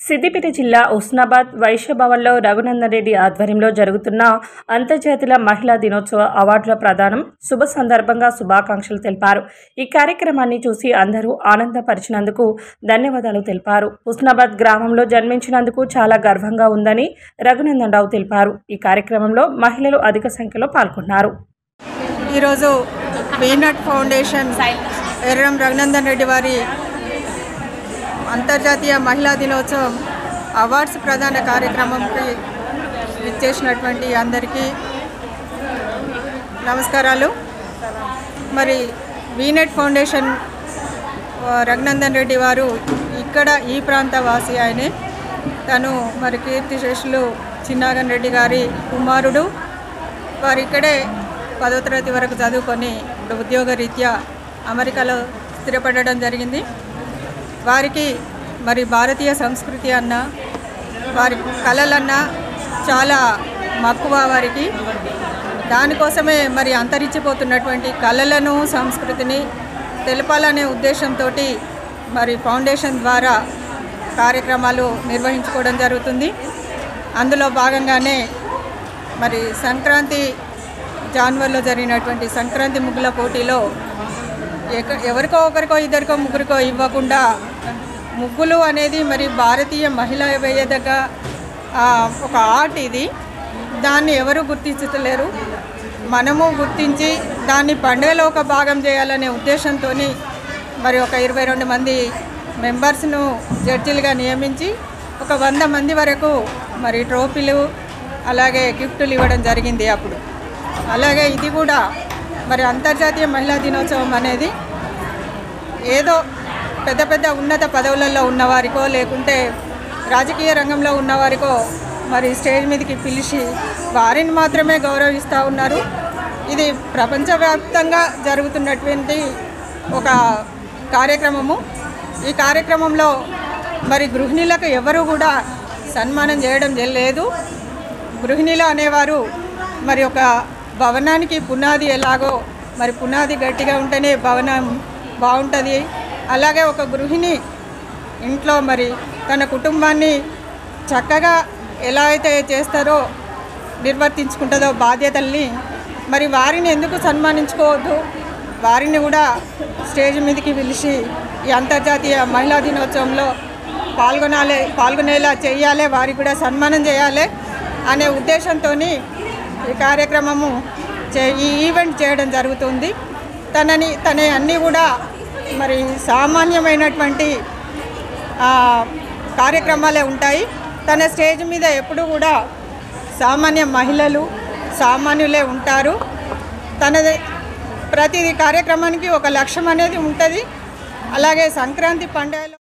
సిద్దిపేట జిల్లా ఉస్నాబాద్ వైశ్య భవన్లో రఘునందన్ రెడ్డి ఆధ్వర్యంలో జరుగుతున్న అంతర్జాతీయ మహిళా దినోత్సవ అవార్డుల ప్రదానం శుభ సందర్భంగా శుభాకాంక్షలు తెలిపారు ఈ కార్యక్రమాన్ని చూసి అందరూ ఆనందపరిచినందుకు ధన్యవాదాలు తెలిపారు ఉస్నాబాద్ గ్రామంలో జన్మించినందుకు చాలా గర్వంగా ఉందని రఘునందన్ రావు తెలిపారు ఈ కార్యక్రమంలో మహిళలు అధిక సంఖ్యలో పాల్గొన్నారు ఈరోజు వీనట్ ఫౌండేషన్ ఎర్రం రఘునందన్ రెడ్డి వారి అంతర్జాతీయ మహిళా దినోత్సవం అవార్డ్స్ ప్రదాన కార్యక్రమంకి ఇచ్చేసినటువంటి అందరికీ నమస్కారాలు మరి వీనెట్ ఫౌండేషన్ ఆ, రఘునందన్ రెడ్డి వారు ఇక్కడ ఈ ప్రాంత వాసి ఆయనే తను మరి కీర్తిశేషులు చిన్నాగన్ రెడ్డి గారి కుమారుడు వారు ఇక్కడే పదో తరగతి వరకు చదువుకొని ఇప్పుడు ఉద్యోగరీత్యా అమెరికాలో స్థిరపడడం జరిగింది వారికి మరి భారతీయ సంస్కృతి అన్న వారి కళలన్న చాలా మక్కువ వారికి దానికోసమే మరి అంతరించిపోతున్నటువంటి కళలను సంస్కృతిని తెలపాలనే ఉద్దేశంతో మరి ఫౌండేషన్ ద్వారా కార్యక్రమాలు నిర్వహించుకోవడం జరుగుతుంది అందులో భాగంగానే మరి సంక్రాంతి జాన్వర్లో జరిగినటువంటి సంక్రాంతి ముగ్గుల పోటీలో ఎక- ఎవరికో ఒకరికో ఇద్దరికో ముగ్గురికో ఇవ్వకుండా ముగ్గులు అనేది మరి భారతీయ మహిళ వేయదగ్గ ఆ, ఒక ఆర్ట్ ఇది దాన్ని ఎవరు గుర్తించలేరు మనము గుర్తించి దాన్ని పండుగలో ఒక భాగం చేయాలనే ఉద్దేశంతో మరి ఒక ఇరవై రెండు మంది మెంబర్స్ను జడ్జిలుగా నియమించి ఒక వంద మంది వరకు మరి ట్రోఫీలు అలాగే గిఫ్టులు ఇవ్వడం జరిగింది అప్పుడు అలాగే ఇది కూడా మరి అంతర్జాతీయ మహిళా దినోత్సవం అనేది ఏదో పెద్ద పెద్ద ఉన్నత పదవులలో ఉన్నవారికో లేకుంటే రాజకీయ రంగంలో ఉన్నవారికో మరి స్టేజ్ మీదకి పిలిచి వారిని మాత్రమే గౌరవిస్తూ ఉన్నారు ఇది ప్రపంచవ్యాప్తంగా జరుగుతున్నటువంటి ఒక కార్యక్రమము ఈ కార్యక్రమంలో మరి గృహిణులకు ఎవరు కూడా సన్మానం చేయడం లేదు గృహిణులు అనేవారు మరి ఒక భవనానికి పునాది ఎలాగో మరి పునాది గట్టిగా ఉంటేనే భవనం బాగుంటుంది అలాగే ఒక గృహిణి ఇంట్లో మరి తన కుటుంబాన్ని చక్కగా ఎలా అయితే చేస్తారో నిర్వర్తించుకుంటుందో బాధ్యతల్ని మరి వారిని ఎందుకు సన్మానించుకోవద్దు వారిని కూడా స్టేజ్ మీదకి పిలిచి ఈ అంతర్జాతీయ మహిళా దినోత్సవంలో పాల్గొనాలి పాల్గొనేలా చేయాలి వారికి కూడా సన్మానం చేయాలి అనే ఉద్దేశంతో ఈ కార్యక్రమము చే ఈ ఈవెంట్ చేయడం జరుగుతుంది తనని తన అన్నీ కూడా మరి సామాన్యమైనటువంటి ఆ, కార్యక్రమాలే ఉంటాయి తన స్టేజ్ మీద ఎప్పుడు కూడా సామాన్య మహిళలు సామాన్యులే ఉంటారు తనది ప్రతి కార్యక్రమానికి ఒక లక్ష్యం అనేది ఉంటుంది అలాగే సంక్రాంతి పండుగలో